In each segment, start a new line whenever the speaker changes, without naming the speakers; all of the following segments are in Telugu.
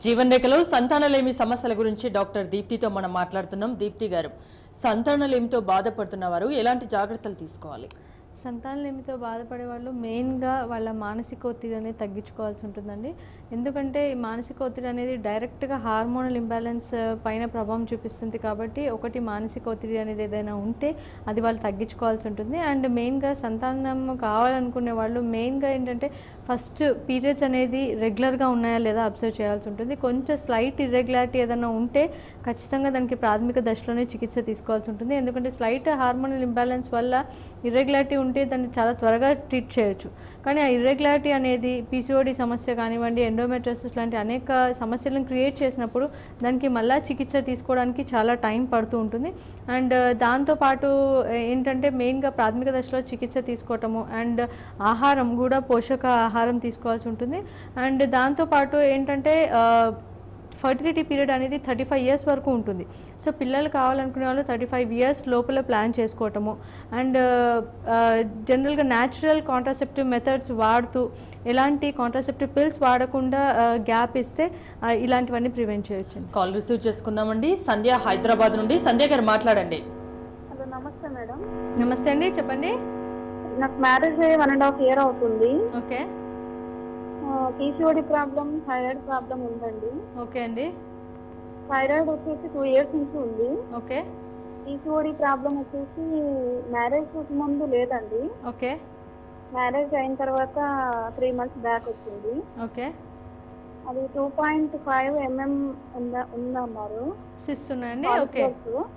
జీవన్ రేఖలో సంతానలేమి సమస్యల గురించి డాక్టర్ దీప్తితో మనం మాట్లాడుతున్నాం దీప్తి గారు సంతానలేమితో బాధపడుతున్న వారు ఎలాంటి జాగ్రత్తలు తీసుకోవాలి
సంతానలేమితో బాధపడే వాళ్ళు మెయిన్గా వాళ్ళ మానసిక ఒత్తిడి అనేది తగ్గించుకోవాల్సి ఉంటుందండి ఎందుకంటే ఈ మానసిక ఒత్తిడి అనేది డైరెక్ట్గా హార్మోనల్ ఇంబ్యాలెన్స్ పైన ప్రభావం చూపిస్తుంది కాబట్టి ఒకటి మానసిక ఒత్తిడి అనేది ఏదైనా ఉంటే అది వాళ్ళు తగ్గించుకోవాల్సి ఉంటుంది అండ్ మెయిన్గా సంతానం కావాలనుకునే వాళ్ళు మెయిన్గా ఏంటంటే ఫస్ట్ పీరియడ్స్ అనేది రెగ్యులర్గా ఉన్నాయా లేదా అబ్జర్వ్ చేయాల్సి ఉంటుంది కొంచెం స్లైట్ ఇర్రెగ్యులారిటీ ఏదైనా ఉంటే ఖచ్చితంగా దానికి ప్రాథమిక దశలోనే చికిత్స తీసుకోవాల్సి ఉంటుంది ఎందుకంటే స్లైట్ హార్మోనల్ ఇంబ్యాలెన్స్ వల్ల ఇర్రెగ్యులారిటీ ఉంటే దాన్ని చాలా త్వరగా ట్రీట్ చేయొచ్చు కానీ ఆ ఇర్రెగ్యులారిటీ అనేది పీసీఓడి సమస్య కానివ్వండి ఎండోమెట్రోసిస్ లాంటి అనేక సమస్యలను క్రియేట్ చేసినప్పుడు దానికి మళ్ళా చికిత్స తీసుకోవడానికి చాలా టైం పడుతూ ఉంటుంది అండ్ దాంతోపాటు ఏంటంటే మెయిన్గా ప్రాథమిక దశలో చికిత్స తీసుకోవటము అండ్ ఆహారం కూడా పోషక ఆహారం తీసుకోవాల్సి ఉంటుంది అండ్ దాంతోపాటు ఏంటంటే ఆ, ఫర్టిలిటీ పీరియడ్ అనేది థర్టీ ఫైవ్ ఇయర్స్ వరకు ఉంటుంది సో పిల్లలు కావాలనుకునే వాళ్ళు థర్టీ ఫైవ్ ఇయర్స్ లోపల ప్లాన్ చేసుకోవటము అండ్ జనరల్గా న్యాచురల్ కాంట్రాసెప్టివ్ మెథడ్స్ వాడుతూ ఎలాంటి కాంట్రాసెప్టివ్ పిల్స్ వాడకుండా గ్యాప్ ఇస్తే ఆ, ఇలాంటివన్నీ ప్రివెంట్ చేయొచ్చు
కాల్ రిసీవ్ చేసుకుందామండి సంధ్య హైదరాబాద్ నుండి సంధ్య గారు మాట్లాడండి
హలో నమస్తే మేడం
నమస్తే అండి చెప్పండి
నాకు మ్యారేజ్ అయ్యి వన్ అండ్ హాఫ్ ఇయర్ అవుతుంది
okay
PCOD problem thyroid problem ఉందండి
ఓకే అండి
థైరాయిడ్ వచ్చేసి టూ ఇయర్స్ నుంచి ఉంది
ఓకే
పీసీఓడి ప్రాబ్లం వచ్చేసి మ్యారేజ్ ముందు లేదండి
ఓకే
మ్యారేజ్ అయిన తర్వాత త్రీ మంత్స్ బ్యాక్ వచ్చింది
ఓకే
అది టూ పాయింట్ ఫైవ్ ఎంఎం ఉందా ఉందన్నారు
సిస్ ఉన్నాయండి ఓకే
Follicles.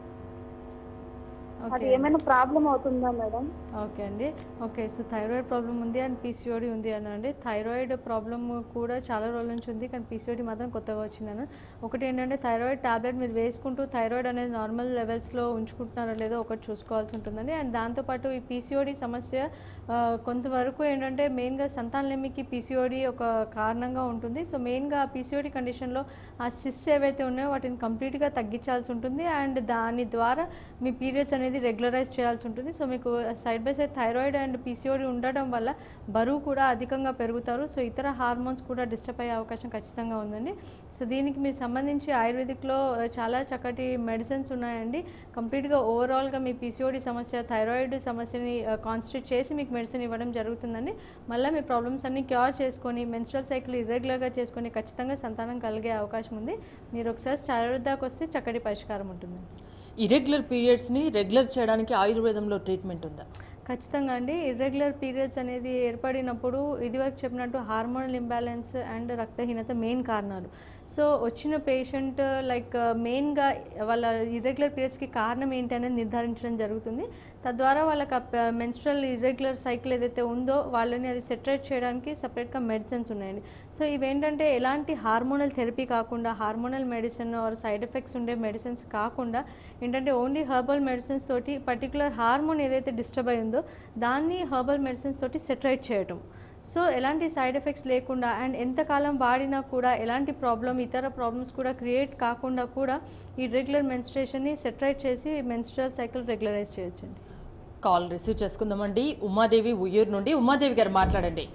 అది
ఓకే
ఏమైనా ప్రాబ్లం అవుతుందా మేడం
ఓకే అండి ఓకే సో థైరాయిడ్ ప్రాబ్లం ఉంది అండ్ పీసీఓడి ఉంది అని అండి థైరాయిడ్ ప్రాబ్లమ్ కూడా చాలా రోజుల నుంచి ఉంది కానీ పీసీఓడి మాత్రం కొత్తగా వచ్చిందని ఒకటి ఏంటంటే థైరాయిడ్ టాబ్లెట్ మీరు వేసుకుంటూ థైరాయిడ్ అనేది నార్మల్ లెవెల్స్లో ఉంచుకుంటున్నారో లేదో ఒకటి చూసుకోవాల్సి ఉంటుందండి అండ్ దాంతోపాటు ఈ పీసీఓడి సమస్య ఆ, కొంతవరకు ఏంటంటే మెయిన్గా సంతానలేమికి పీసీఓడి ఒక కారణంగా ఉంటుంది సో మెయిన్గా ఆ పీసీఓడి కండిషన్లో ఆ సిస్ ఏవైతే ఉన్నాయో వాటిని కంప్లీట్గా తగ్గించాల్సి ఉంటుంది అండ్ దాని ద్వారా మీ పీరియడ్స్ అనేది రెగ్యులరైజ్ చేయాల్సి ఉంటుంది సో మీకు side by side thyroid and PCOD ఉండడం వల్ల బరువు కూడా అధికంగా పెరుగుతారు సో ఇతర హార్మోన్స్ కూడా డిస్టర్బ్ అయ్యే అవకాశం ఖచ్చితంగా ఉందండి సో దీనికి మీరు సంబంధించి ఆయుర్వేదిక్లో ఆ, చాలా చక్కటి మెడిసిన్స్ ఉన్నాయండి కంప్లీట్గా ఓవరాల్గా మీ పీసీఓడి సమస్య థైరాయిడ్ సమస్యని కాన్స్టిట్యూట్ చేసి మీకు మెడిసిన్ ఇవ్వడం జరుగుతుందండి మళ్ళీ మీ ప్రాబ్లమ్స్ అన్ని క్యూర్ చేసుకొని మెన్స్ట్రల్ సైకిల్ ఇర్రెగ్యులర్గా చేసుకొని ఖచ్చితంగా సంతానం కలిగే అవకాశం ఉంది మీరు ఒకసారి స్టాయిడ్ దాకా వస్తే చక్కటి పరిష్కారం ఉంటుంది
ఇరెగ్యులర్ పీరియడ్స్ని రెగ్యులర్ చేయడానికి ఆయుర్వేదంలో ట్రీట్మెంట్ ఉందా
ఖచ్చితంగా అండి ఇర్రెగ్యులర్ పీరియడ్స్ అనేది ఏర్పడినప్పుడు ఇదివరకు చెప్పినట్టు హార్మోనల్ ఇంబ్యాలెన్స్ అండ్ రక్తహీనత మెయిన్ కారణాలు సో వచ్చిన పేషెంట్ లైక్ మెయిన్గా వాళ్ళ ఇర్రెగ్యులర్ పీరియడ్స్కి కారణం ఏంటి అనేది నిర్ధారించడం జరుగుతుంది తద్వారా వాళ్ళకి మెన్స్ట్రల్ ఇర్రెగ్యులర్ సైకిల్ ఏదైతే ఉందో వాళ్ళని అది సెటరేట్ చేయడానికి సపరేట్గా మెడిసిన్స్ ఉన్నాయండి సో ఇవేంటంటే ఎలాంటి హార్మోనల్ థెరపీ కాకుండా hormonal medicine or side effects ఉండే మెడిసిన్స్ కాకుండా ఏంటంటే ఓన్లీ హర్బల్ మెడిసిన్స్ తోటి పర్టికులర్ హార్మోన్ ఏదైతే డిస్టర్బ్ అయిందో దాన్ని హర్బల్ మెడిసిన్స్ తోటి సెటరేట్ చేయటం సో ఎలాంటి సైడ్ ఎఫెక్ట్స్ లేకుండా అండ్ ఎంతకాలం వాడినా కూడా ఎలాంటి ప్రాబ్లం ఇతర ప్రాబ్లమ్స్ కూడా క్రియేట్ కాకుండా కూడా ఈ రెగ్యులర్ మెన్స్ట్రేషన్ని సెటరేట్ చేసి మెన్స్ట్రల్ సైకిల్ రెగ్యులరైజ్ చేయొచ్చండి
కాల్ రిసీవ్ చేసుకుందామండి ఉమాదేవి ఉయ్యూరు నుండి ఉమాదేవి గారు మాట్లాడండి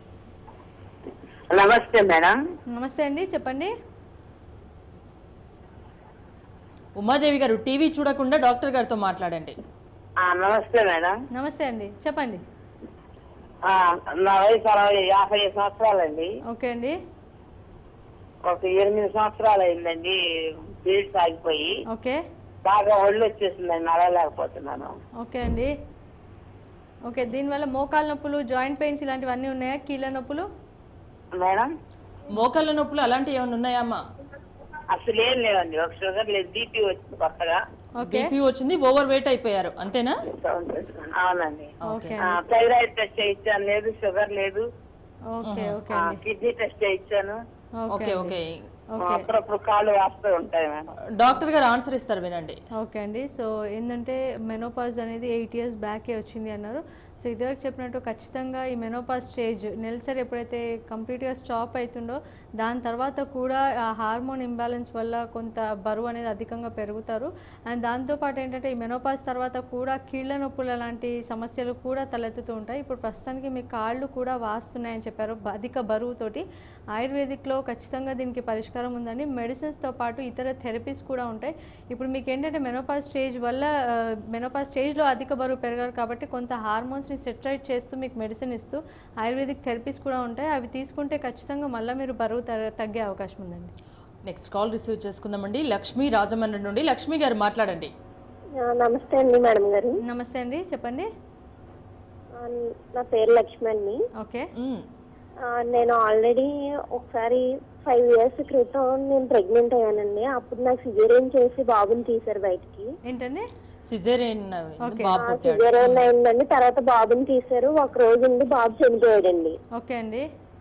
నమస్తే మేడం
నమస్తే అండి చెప్పండి
ఉమాదేవి గారు టీవీ చూడకుండా డాక్టర్ గారితో మాట్లాడండి
ఆ, నమస్తే మేడం
నమస్తే అండి చెప్పండి
ఆ, నా వయసు అరవై యాభై సంవత్సరాలండి
ఓకే అండి
ఒక ఎనిమిది సంవత్సరాలు అయిందండి పీరియడ్స్ ఆగిపోయి
ఓకే
బాగా ఒళ్ళు వచ్చేసిందండి నడవలేకపోతున్నాను
ఓకే అండి ఓకే దీనివల్ల మోకాల నొప్పులు జాయింట్ పెయిన్స్ ఇలాంటివన్నీ ఉన్నాయా కీళ్ళ నొప్పులు
మేడం
మోకాళ్ళ నొప్పులు అలాంటివి ఏమైనా ఉన్నాయమ్మా
అసలు ఏం లేవండి ఒక షుగర్ లేదు బీపీ వచ్చింది కొత్తగా
ఓకే
బీపీ వచ్చింది ఓవర్ వెయిట్ అయిపోయారు అంతేనా
అవునండి
ఓకే
ఆ, థైరాయిడ్ టెస్ట్ చేయించాను లేదు షుగర్ లేదు
ఓకే ఓకే
ఆ,
అండి
కిడ్నీ టెస్ట్ చేయించాను
ఓకే ఓకే
ఓకే
అప్పుడప్పుడు కాళ్ళు వాస్తూ ఉంటాయి మేడం
డాక్టర్ గారు ఆన్సర్ ఇస్తారు వినండి
ఓకే అండి సో ఏంటంటే మెనోపాజ్ అనేది ఎయిట్ ఇయర్స్ బ్యాకే వచ్చింది అన్నారు సో ఇదివరకు చెప్పినట్టు ఖచ్చితంగా ఈ మెనోపాస్ స్టేజ్ నెలసరి ఎప్పుడైతే కంప్లీట్గా స్టాప్ అవుతుందో దాని తర్వాత కూడా ఆ హార్మోన్ ఇంబ్యాలెన్స్ వల్ల కొంత బరువు అనేది అధికంగా పెరుగుతారు అండ్ దాంతోపాటు ఏంటంటే ఈ మెనోపాస్ తర్వాత కూడా కీళ్ళ నొప్పుల లాంటి సమస్యలు కూడా తలెత్తుతూ ఉంటాయి ఇప్పుడు ప్రస్తుతానికి మీ కాళ్ళు కూడా వాస్తున్నాయని చెప్పారు బ- అధిక బరువుతోటి ఆయుర్వేదిక్లో ఖచ్చితంగా దీనికి పరిష్కారం ఉందని మెడిసిన్స్తో పాటు ఇతర థెరపీస్ కూడా ఉంటాయి ఇప్పుడు మీకు ఏంటంటే మెనోపాస్ స్టేజ్ వల్ల మెనోపాస్ స్టేజ్లో అధిక బరువు పెరగారు కాబట్టి కొంత హార్మోన్స్ని సెటరైట్ చేస్తూ మీకు మెడిసిన్ ఇస్తూ ఆయుర్వేదిక్ థెరపీస్ కూడా ఉంటాయి అవి తీసుకుంటే ఖచ్చితంగా మళ్ళీ మీరు బరువు తగ్గ- తగ్గే అవకాశం ఉందండి
నెక్స్ట్ కాల్ రిసీవ్ చేసుకుందామండి లక్ష్మీ రాజమండ్రి నుండి లక్ష్మి గారు మాట్లాడండి
ఆ, నమస్తే అండి మేడం గారు
నమస్తే అండి చెప్పండి
ఆ, నా పేరు లక్ష్మణ్ని
ఓకే
మ్మ్.
ఆ, నేను ఆల్రెడీ ఒకసారి ఫైవ్ ఇయర్స్ క్రితం నేను ప్రెగ్నెంట్ అయ్యానండి అప్పుడు నాకు సిజేరియన్ చేసి బాబుని తీశారు బయటికి
ఏంటండి
సిజేరియన్
Okay.
బాబు పుట్టాడు
సిజేరియన్ అయిందండి తర్వాత బాబుని తీశారు ఒక రోజు ఉండి బాబు చనిపోయాడండి
ఓకే అండి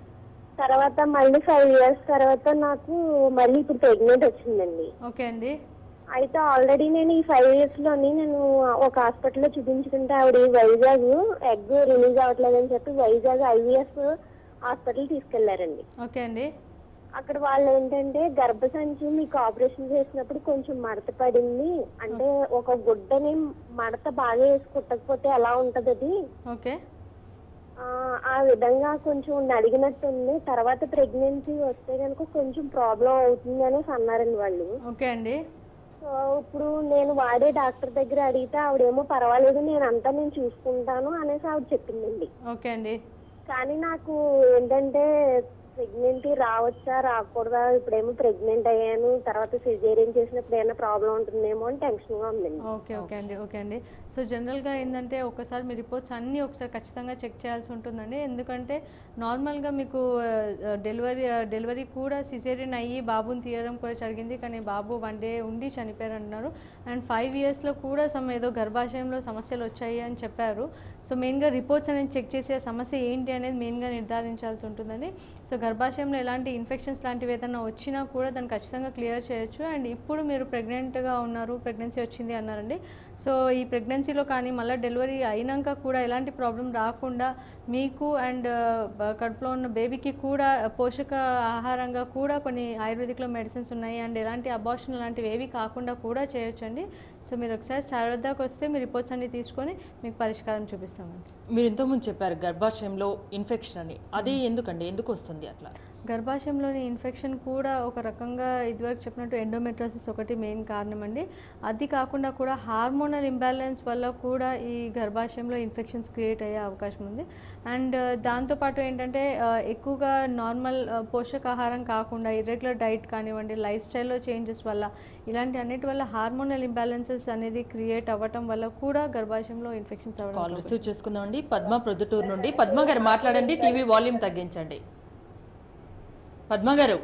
తర్వాత మళ్ళీ ఫైవ్ ఇయర్స్ తర్వాత నాకు మళ్ళీ ఇప్పుడు ప్రెగ్నెంట్ వచ్చిందండి
ఓకే అండి
అయితే ఆల్రెడీ నేను ఈ ఫైవ్ ఇయర్స్ లోని నేను ఒక హాస్పిటల్లో చూపించుకుంటే ఆవిడ వైజాగ్ ఎగ్ రిలీజ్ అవ్వట్లేదని చెప్పి వైజాగ్ ఐవీఎఫ్ హాస్పిటల్ తీసుకెళ్లారండి
ఓకే అండి
అక్కడ వాళ్ళు ఏంటంటే గర్భసంచి మీకు ఆపరేషన్ చేసినప్పుడు కొంచెం మడత పడింది అంటే ఒక గుడ్డని మడత బాగా వేసి కుట్టకపోతే ఎలా ఉంటది అది
ఓకే
ఆ, ఆ విధంగా కొంచెం నడిగినట్టుంది తర్వాత ప్రెగ్నెన్సీ వస్తే కనుక కొంచెం ప్రాబ్లం అవుతుంది అనేసి అన్నారండి వాళ్ళు
ఓకే అండి
సో ఇప్పుడు నేను వాడే డాక్టర్ దగ్గర అడిగితే ఆవిడేమో పర్వాలేదు నేను అంతా నేను చూసుకుంటాను అనేసి ఆవిడ చెప్పిందండి
ఓకే అండి
కానీ నాకు ఏంటంటే ప్రెగ్నెంటీ రావచ్చా రాకూడదా ఇప్పుడేమో ప్రెగ్నెంట్ అయ్యాను తర్వాత సిజేరియన్ చేసినప్పుడు ఏమైనా ప్రాబ్లం ఉంటుందేమో అని టెన్షన్ గా ఉందండి
ఓకే ఓకే అండి ఓకే అండి సో జనరల్గా ఏంటంటే ఒకసారి మీ రిపోర్ట్స్ అన్నీ ఒకసారి ఖచ్చితంగా చెక్ చేయాల్సి ఉంటుందండి ఎందుకంటే నార్మల్గా మీకు డెలివరీ డెలివరీ కూడా సిజేరియన్ అయ్యి బాబుని తీయడం కూడా జరిగింది కానీ బాబు వన్ డే ఉండి చనిపోయారు అంటున్నారు అండ్ ఫైవ్ ఇయర్స్లో కూడా సమ్ ఏదో గర్భాశయంలో సమస్యలు వచ్చాయి అని చెప్పారు సో మెయిన్గా రిపోర్ట్స్ అనేది చెక్ చేసే సమస్య ఏంటి అనేది మెయిన్గా నిర్ధారించాల్సి ఉంటుందండి సో గర్భాశయంలో ఎలాంటి ఇన్ఫెక్షన్స్ లాంటివి ఏదైనా వచ్చినా కూడా దాన్ని ఖచ్చితంగా క్లియర్ చేయొచ్చు అండ్ ఇప్పుడు మీరు ప్రెగ్నెంట్గా ఉన్నారు ప్రెగ్నెన్సీ వచ్చింది అన్నారండి సో ఈ ప్రెగ్నెన్సీలో కానీ మళ్ళీ డెలివరీ అయినాక కూడా ఎలాంటి ప్రాబ్లం రాకుండా మీకు అండ్ కడుపులో ఉన్న బేబీకి కూడా పోషక ఆహారంగా కూడా కొన్ని ఆయుర్వేదిక్లో మెడిసిన్స్ ఉన్నాయి అండ్ ఎలాంటి అబార్షన్ లాంటివి ఏవి కాకుండా కూడా చేయొచ్చండి సో మీరు ఒకసారి శారదాకి వస్తే మీ రిపోర్ట్స్ అన్ని తీసుకొని మీకు పరిష్కారం చూపిస్తామండి
మీరు ఇంతకుముందు చెప్పారు గర్భాశయంలో ఇన్ఫెక్షన్ అని అది ఎందుకండి ఎందుకు వస్తుంది అట్లా
గర్భాశయంలోని ఇన్ఫెక్షన్ కూడా ఒక రకంగా ఇదివరకు చెప్పినట్టు ఎండోమెట్రోసిస్ ఒకటి మెయిన్ కారణం అండి అది కాకుండా కూడా హార్మోనల్ ఇంబ్యాలెన్స్ వల్ల కూడా ఈ గర్భాశయంలో ఇన్ఫెక్షన్స్ క్రియేట్ అయ్యే అవకాశం ఉంది అండ్ దాంతోపాటు ఏంటంటే ఆ, ఎక్కువగా నార్మల్ ఆ, పోషకాహారం కాకుండా ఇర్రెగ్యులర్ డైట్ కానివ్వండి లైఫ్ స్టైల్లో చేంజెస్ వల్ల ఇలాంటి అన్నిటి వల్ల హార్మోనల్ ఇంబ్యాలెన్సెస్ అనేది క్రియేట్ అవ్వటం వల్ల కూడా గర్భాశయంలో ఇన్ఫెక్షన్స్
కాల్
అవ్వడం
రిసీవ్ చేసుకుందామండి పద్మ ప్రొద్దుటూరు నుండి పద్మ గారు మాట్లాడండి టీవీ వాల్యూమ్ తగ్గించండి పద్మ గారు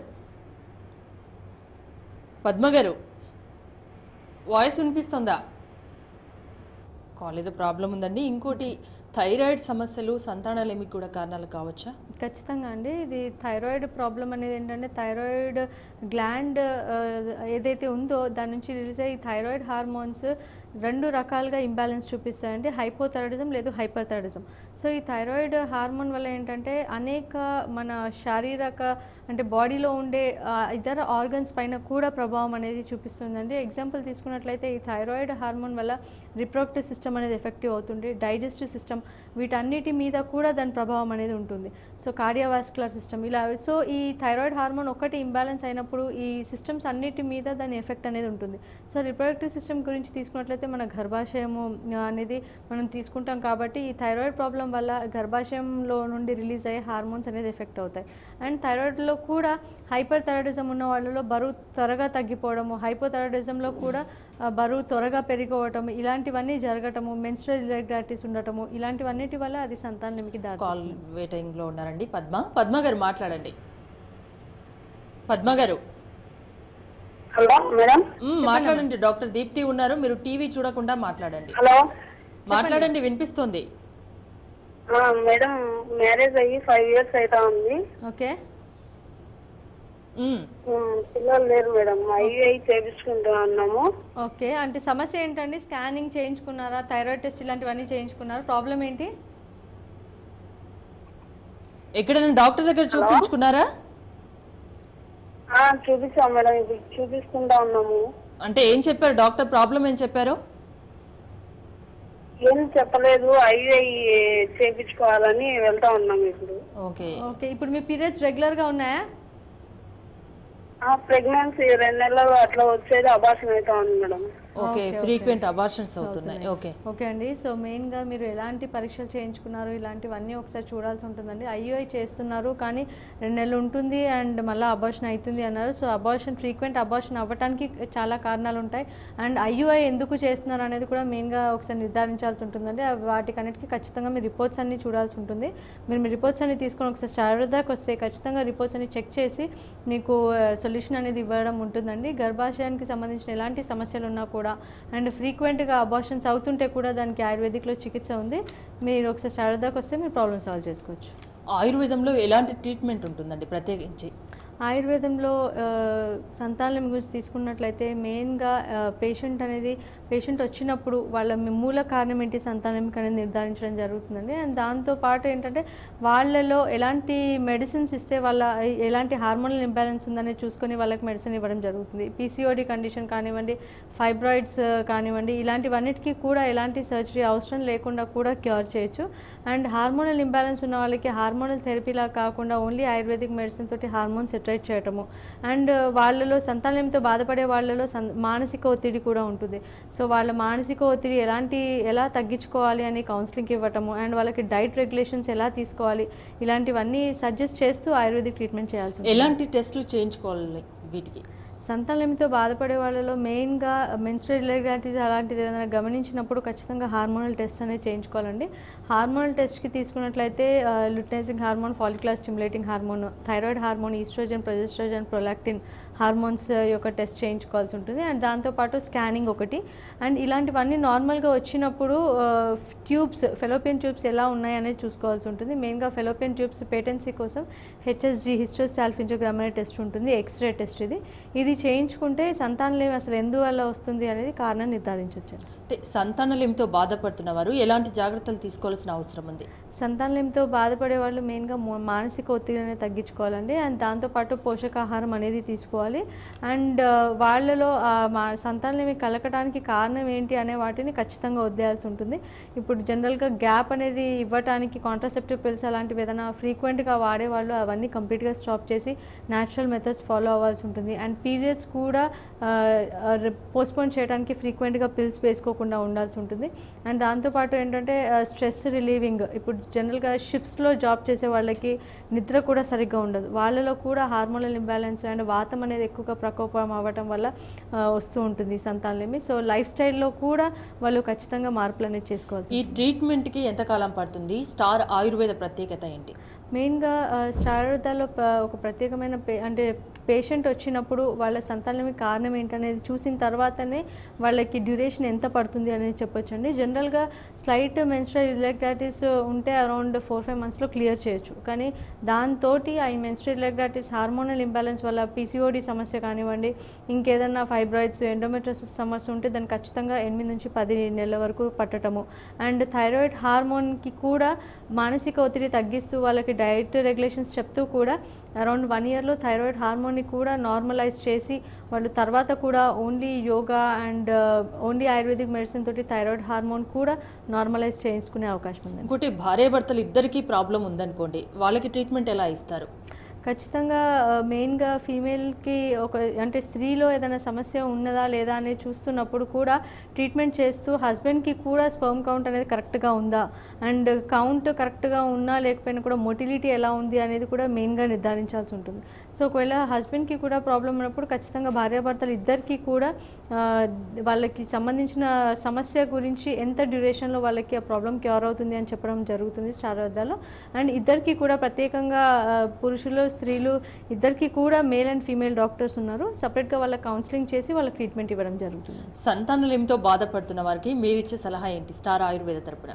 పద్మ గారు వాయిస్ వినిపిస్తుందా కాల్ ఏదో ప్రాబ్లం ఉందండి ఇంకోటి థైరాయిడ్ సమస్యలు సంతానలేమి కూడా కారణాలు కావచ్చా
ఖచ్చితంగా అండి ఇది థైరాయిడ్ ప్రాబ్లం అనేది ఏంటంటే థైరాయిడ్ గ్లాండ్ ఏదైతే ఉందో దాని నుంచి రిలీజ్ అయ్యే థైరాయిడ్ హార్మోన్స్ రెండు రకాలుగా ఇంబ్యాలెన్స్ చూపిస్తాయండి హైపోథైరాయిడిజం లేదు హైపర్థైరాయిడిజం సో ఈ థైరాయిడ్ హార్మోన్ వల్ల ఏంటంటే అనేక మన శారీరక అంటే బాడీలో ఉండే ఆ, ఇతర ఆర్గన్స్ పైన కూడా ప్రభావం అనేది చూపిస్తుందండి ఎగ్జాంపుల్ తీసుకున్నట్లయితే ఈ థైరాయిడ్ హార్మోన్ వల్ల రిప్రొడక్టివ్ సిస్టమ్ అనేది ఎఫెక్టివ్ అవుతుంది డైజెస్టివ్ సిస్టమ్ వీటన్నిటి మీద కూడా దాని ప్రభావం అనేది ఉంటుంది సో కార్డియోవాస్కులర్ సిస్టమ్ ఇలా సో ఈ థైరాయిడ్ హార్మోన్ ఒకటి ఇంబ్యాలెన్స్ అయినప్పుడు ఈ సిస్టమ్స్ అన్నిటి మీద దాని ఎఫెక్ట్ అనేది ఉంటుంది సో రిప్రొడక్టివ్ సిస్టమ్ గురించి తీసుకున్నట్లయితే మన గర్భాశయము ఆ, అనేది మనం తీసుకుంటాం కాబట్టి ఈ థైరాయిడ్ ప్రాబ్లం వల్ల గర్భాశయంలో నుండి రిలీజ్ అయ్యే హార్మోన్స్ అనేది ఎఫెక్ట్ అవుతాయి అండ్ థైరాయిడ్లో కూడా హైపర్ థైరాయిడిజం ఉన్న వాళ్ళలో బరువు త్వరగా తగ్గిపోవడము హైపోథైరాయిడిజంలో కూడా ఆ, బరువు త్వరగా పెరిగిపోవటం ఇలాంటివన్నీ జరగటము మెన్స్ట్రల్ ఇరెగ్యులారిటీస్ ఉండటము ఇలాంటివన్నిటి వల్ల అది సంతానలేమికి దారి
కాల్ వెయిటింగ్ లో ఉన్నారండి పద్మ పద్మ గారు మాట్లాడండి పద్మ గారు
హలో మేడం
మ్మ్, మాట్లాడండి డాక్టర్ దీప్తి ఉన్నారు మీరు టీవీ చూడకుండా మాట్లాడండి
హలో
మాట్లాడండి వినిపిస్తుంది
ఆ, మేడం మ్యారేజ్ అయ్యి ఫైవ్ ఇయర్స్ అవుతా ఉంది
ఓకే
మ్మ్.
ఉమ్, పిల్లలు లేరు మేడం ఐఐ చేపించుకుంటా ఉన్నాము
ఓకే అంటే సమస్య ఏంటండి స్కానింగ్ చేయించుకున్నారా థైరాయిడ్ టెస్ట్ ఇలాంటివన్నీ చేయించుకున్నారా ప్రాబ్లం ఏంటి
ఎక్కడైనా డాక్టర్ దగ్గర చూపించుకున్నారా
ఆ, చూపించాం మేడం ఇప్పుడు చూపిస్తుంటా ఉన్నాము
అంటే ఏం చెప్పారు డాక్టర్ ప్రాబ్లం ఏం చెప్పారు
ఏం చెప్పలేదు ఐఐ చేపించుకోవాలని వెళ్తా ఉన్నాం ఇప్పుడు
ఓకే
ఓకే ఇప్పుడు మీ పీరియడ్స్ రెగ్యులర్గా ఉన్నాయా
ఆ ప్రెగ్నెన్సీ రెండు నెలలు అట్లా వచ్చేది అబార్షన్ అవుతా ఉంది మేడం
ఓకే ఫ్రీక్వెంట్ అబార్షన్స్ అవుతున్నాయి ఓకే
ఓకే అండి సో మెయిన్గా మీరు ఎలాంటి పరీక్షలు చేయించుకున్నారు ఇలాంటివన్నీ ఒకసారి చూడాల్సి ఉంటుందండి ఐయుఐ చేస్తున్నారు కానీ రెండు నెలలు ఉంటుంది అండ్ మళ్ళీ అబార్షన్ అవుతుంది అన్నారు సో అబార్షన్ ఫ్రీక్వెంట్ అబార్షన్ అవ్వడానికి చాలా కారణాలు ఉంటాయి అండ్ ఐయుఐ ఎందుకు చేస్తున్నారు అనేది కూడా మెయిన్గా ఒకసారి నిర్ధారించాల్సి ఉంటుందండి అవి వాటికన్నిటికీ ఖచ్చితంగా మీ రిపోర్ట్స్ అన్ని చూడాల్సి ఉంటుంది మీరు మీ రిపోర్ట్స్ అన్ని తీసుకొని ఒకసారి శారదాకి వస్తే ఖచ్చితంగా రిపోర్ట్స్ అన్ని చెక్ చేసి మీకు సొల్యూషన్ అనేది ఇవ్వడం ఉంటుందండి గర్భాశయానికి సంబంధించిన ఎలాంటి సమస్యలు ఉన్నా కూడా అండ్ ఫ్రీక్వెంట్గా అబార్షన్స్ అవుతుంటే కూడా దానికి ఆయుర్వేదిక్లో చికిత్స ఉంది మీరు ఒకసారి శారదాకి వస్తే మీరు ప్రాబ్లమ్ సాల్వ్ చేసుకోవచ్చు
ఆయుర్వేదంలో ఎలాంటి ట్రీట్మెంట్ ఉంటుందండి ప్రత్యేకించి
ఆయుర్వేదంలో ఆ, సంతానం గురించి తీసుకున్నట్లయితే మెయిన్గా పేషెంట్ అనేది పేషెంట్ వచ్చినప్పుడు వాళ్ళ మూల కారణం ఏంటి సంతానంకి అనేది నిర్ధారించడం జరుగుతుందండి అండ్ దాంతో పాటు ఏంటంటే వాళ్ళలో ఎలాంటి మెడిసిన్స్ ఇస్తే వాళ్ళ ఎలాంటి హార్మోనల్ ఇంబ్యాలెన్స్ ఉందని చూసుకొని వాళ్ళకి మెడిసిన్ ఇవ్వడం జరుగుతుంది పీసీఓడి కండిషన్ కానివ్వండి ఫైబ్రాయిడ్స్ కానివ్వండి ఇలాంటివన్నిటికీ కూడా ఎలాంటి సర్జరీ అవసరం లేకుండా కూడా క్యూర్ చేయొచ్చు అండ్ హార్మోనల్ ఇంబ్యాలెన్స్ ఉన్న వాళ్ళకి హార్మోనల్ థెరపీలా కాకుండా ఓన్లీ ఆయుర్వేదిక్ మెడిసిన్ తోటి హార్మోన్ సెటరేట్ చేయటము అండ్ వాళ్ళలో సంతానంతో బాధపడే వాళ్ళలో సన్ మానసిక ఒత్తిడి కూడా ఉంటుంది సో వాళ్ళ మానసిక ఒత్తిడి ఎలాంటి ఎలా తగ్గించుకోవాలి అని కౌన్సిలింగ్ ఇవ్వటము అండ్ వాళ్ళకి డైట్ రెగ్యులేషన్స్ ఎలా తీసుకోవాలి ఇలాంటివన్నీ సజెస్ట్ చేస్తూ ఆయుర్వేదిక్ ట్రీట్మెంట్ చేయాల్సి ఉంటుంది
ఎలాంటి టెస్టులు చేయించుకోవాలి వీటికి
సంతానంతో బాధపడే వాళ్ళలో మెయిన్గా మెన్స్ట్రల్ ఇర్రెగ్యులారిటీస్ అలాంటిది ఏదైనా గమనించినప్పుడు ఖచ్చితంగా హార్మోనల్ టెస్ట్ అనేది చేయించుకోవాలండి హార్మోనల్ టెస్ట్కి తీసుకున్నట్లయితే luteinizing hormone follicular stimulating hormone thyroid hormone estrogen progestogen prolactin hormones యొక్క టెస్ట్ చేయించుకోవాల్సి ఉంటుంది అండ్ దాంతోపాటు స్కానింగ్ ఒకటి అండ్ ఇలాంటివన్నీ నార్మల్గా వచ్చినప్పుడు ట్యూబ్స్ ఫెలోపియన్ ట్యూబ్స్ ఎలా ఉన్నాయి అనేది చూసుకోవాల్సి ఉంటుంది మెయిన్గా ఫెలోపియన్ ట్యూబ్స్ పేటెన్సీ కోసం హెచ్ఎస్జి హిస్టోసాల్ఫింజోగ్రామ్ అనే టెస్ట్ ఉంటుంది ఎక్స్రే టెస్ట్ ఇది ఇది చేయించుకుంటే సంతానలేమి అసలు ఎందువల్ల వస్తుంది అనేది కారణం నిర్ధారించవచ్చు
అంటే సంతానలేమితో బాధపడుతున్న వారు ఎలాంటి జాగ్రత్తలు తీసుకోవాల్సిన అవసరం ఉంది
సంతానలేమితో బాధపడే వాళ్ళు మెయిన్గా మో- మానసిక ఒత్తిడి అనేది తగ్గించుకోవాలండి అండ్ దాంతోపాటు పోషకాహారం అనేది తీసుకోవాలి అండ్ ఆ, వాళ్ళలో ఆ మా సంతానలేమి కలకడానికి కారణం ఏంటి అనే వాటిని ఖచ్చితంగా వదిలేయాల్సి ఉంటుంది ఇప్పుడు జనరల్గా గ్యాప్ అనేది ఇవ్వడానికి కాంట్రాసెప్టివ్ పిల్స్ అలాంటివి ఏదైనా ఫ్రీక్వెంట్గా వాడేవాళ్ళు అవన్నీ కంప్లీట్గా స్టాప్ చేసి న్యాచురల్ మెథడ్స్ ఫాలో అవ్వాల్సి ఉంటుంది అండ్ పీరియడ్స్ కూడా పోస్ట్పోన్ చేయడానికి ఫ్రీక్వెంట్గా పిల్స్ వేసుకోకుండా ఉండాల్సి ఉంటుంది అండ్ దాంతోపాటు ఏంటంటే స్ట్రెస్ రిలీవింగ్ ఇప్పుడు జనరల్గా షిఫ్ట్స్లో జాబ్ చేసే వాళ్ళకి నిద్ర కూడా సరిగ్గా ఉండదు వాళ్ళలో కూడా హార్మోనల్ ఇంబ్యాలెన్స్ అండ్ వాతం అనేది ఎక్కువగా ప్రకోపం అవ్వటం వల్ల ఆ, వస్తూ ఉంటుంది ఈ సంతానలేమి సో లైఫ్ స్టైల్లో కూడా వాళ్ళు ఖచ్చితంగా మార్పులు అనేది చేసుకోవాల్సి
ఈ ట్రీట్మెంట్కి ఎంతకాలం పడుతుంది స్టార్ ఆయుర్వేద ప్రత్యేకత ఏంటి
మెయిన్గా శారదాలో ఒక ప్రత్యేకమైన పే అంటే పేషెంట్ వచ్చినప్పుడు వాళ్ళ సంతానమే కారణం ఏంటనేది చూసిన తర్వాతనే వాళ్ళకి డ్యూరేషన్ ఎంత పడుతుంది అనేది చెప్పొచ్చండి జనరల్గా స్లైట్ మెన్స్ట్రల్ ఇర్రెగ్యులారిటీస్ ఉంటే అరౌండ్ ఫోర్ ఫైవ్ మంత్స్లో క్లియర్ చేయొచ్చు కానీ దాంతో ఆ మెన్స్ట్రల్ ఇర్రెగ్యులారిటీస్ హార్మోనల్ ఇంబ్యాలెన్స్ వల్ల పీసీఓడి సమస్య కానివ్వండి ఇంకేదన్నా ఫైబ్రాయిడ్స్ ఎండోమెట్రోసిస్ సమస్య ఉంటే దాన్ని ఖచ్చితంగా ఎనిమిది నుంచి పది నెలల వరకు పట్టటము అండ్ థైరాయిడ్ హార్మోన్కి కూడా మానసిక ఒత్తిడి తగ్గిస్తూ వాళ్ళకి డైట్ రెగ్యులేషన్స్ చెప్తూ కూడా అరౌండ్ వన్ ఇయర్లో థైరాయిడ్ హార్మోన్ని కూడా నార్మలైజ్ చేసి వాళ్ళు తర్వాత కూడా only yoga and only ayurvedic medicine తోటి థైరాయిడ్ హార్మోన్ కూడా నార్మలైజ్ చేయించుకునే అవకాశం ఉందండి
ఇంకోటి భార్యాభర్తలు ఇద్దరికీ ప్రాబ్లం ఉందనుకోండి వాళ్ళకి ట్రీట్మెంట్ ఎలా ఇస్తారు
ఖచ్చితంగా ఆ, మెయిన్గా ఫీమేల్కి ఒక అంటే స్త్రీలో ఏదైనా సమస్య ఉన్నదా లేదా అనేది చూస్తున్నప్పుడు కూడా ట్రీట్మెంట్ చేస్తూ హస్బెండ్కి కూడా స్పర్మ్ కౌంట్ అనేది కరెక్ట్గా ఉందా అండ్ కౌంట్ కరెక్ట్గా ఉన్నా లేకపోయినా కూడా మొటిలిటీ ఎలా ఉంది అనేది కూడా మెయిన్గా నిర్ధారించాల్సి ఉంటుంది సో ఒకవేళ హస్బెండ్కి కూడా ప్రాబ్లం ఉన్నప్పుడు ఖచ్చితంగా భార్యాభర్తలు ఇద్దరికి కూడా ఆ, వాళ్ళకి సంబంధించిన సమస్య గురించి ఎంత డ్యూరేషన్లో వాళ్ళకి ఆ ప్రాబ్లం క్యూర్ అవుతుంది అని చెప్పడం జరుగుతుంది శారదాలో అండ్ ఇద్దరికి కూడా ప్రత్యేకంగా ఆ, పురుషులు స్త్రీలు ఇద్దరికి కూడా మేల్ అండ్ ఫీమేల్ డాక్టర్స్ ఉన్నారు సపరేట్గా వాళ్ళ కౌన్సిలింగ్ చేసి వాళ్ళకి ట్రీట్మెంట్ ఇవ్వడం జరుగుతుంది
సంతానలేమితో బాధపడుతున్న వారికి మీరిచ్చే సలహా ఏంటి స్టార్ ఆయుర్వేద తరపున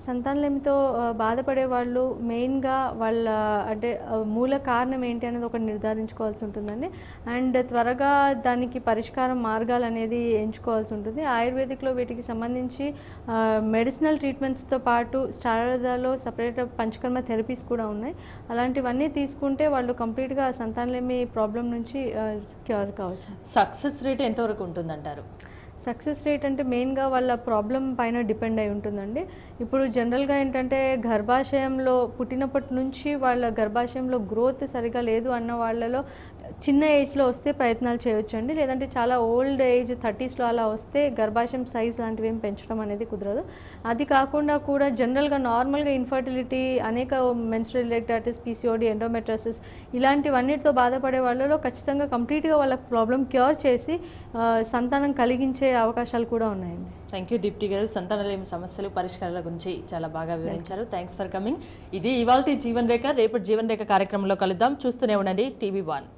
సంతానలేమితో ఆ, బాధపడే వాళ్ళు మెయిన్గా వాళ్ళ అంటే ఆ, మూల కారణం ఏంటి అనేది ఒకటి నిర్ధారించుకోవాల్సి ఉంటుందండి అండ్ త్వరగా దానికి పరిష్కారం మార్గాలు అనేది ఎంచుకోవాల్సి ఉంటుంది ఆయుర్వేదిక్లో వీటికి సంబంధించి మెడిసినల్ ట్రీట్మెంట్స్తో పాటు స్టారదాలో సపరేట్ పంచకర్మ థెరపీస్ కూడా ఉన్నాయి అలాంటివన్నీ తీసుకుంటే వాళ్ళు కంప్లీట్గా సంతానలేమి ప్రాబ్లం నుంచి క్యూర్ కావచ్చు
సక్సెస్ రేట్ ఎంతవరకు ఉంటుందంటారు
సక్సెస్ రేట్ అంటే మెయిన్గా వాళ్ళ ప్రాబ్లం పైన డిపెండ్ అయి ఉంటుందండి ఇప్పుడు జనరల్గా ఏంటంటే గర్భాశయంలో పుట్టినప్పటి నుంచి వాళ్ళ గర్భాశయంలో గ్రోత్ సరిగా లేదు అన్న వాళ్ళలో చిన్న ఏజ్లో వస్తే ప్రయత్నాలు చేయొచ్చండి లేదంటే చాలా ఓల్డ్ ఏజ్ థర్టీస్లో అలా వస్తే గర్భాశయం సైజ్ లాంటివి ఏం పెంచడం అనేది కుదరదు అది కాకుండా కూడా జనరల్గా నార్మల్గా ఇన్ఫర్టిలిటీ అనేక మెన్స్ట్రల్ రిలేక్టైటిస్ పీసీఓడి ఎండోమెట్రసిస్ ఇలాంటివన్నిటితో బాధపడే వాళ్ళలో ఖచ్చితంగా కంప్లీట్గా వాళ్ళ ప్రాబ్లం క్యూర్ చేసి ఆ, సంతానం కలిగించే అవకాశాలు కూడా ఉన్నాయండి
థ్యాంక్ యూ దీప్తి గారు సంతానలేమి సమస్యలు పరిష్కారాల గురించి చాలా బాగా వివరించారు థ్యాంక్స్ ఫర్ కమింగ్ ఇది ఇవాల్టి జీవన్ రేఖ రేపటి జీవన్ రేఖ కార్యక్రమంలో కలుద్దాం చూస్తూనే ఉండండి టీవీ వన్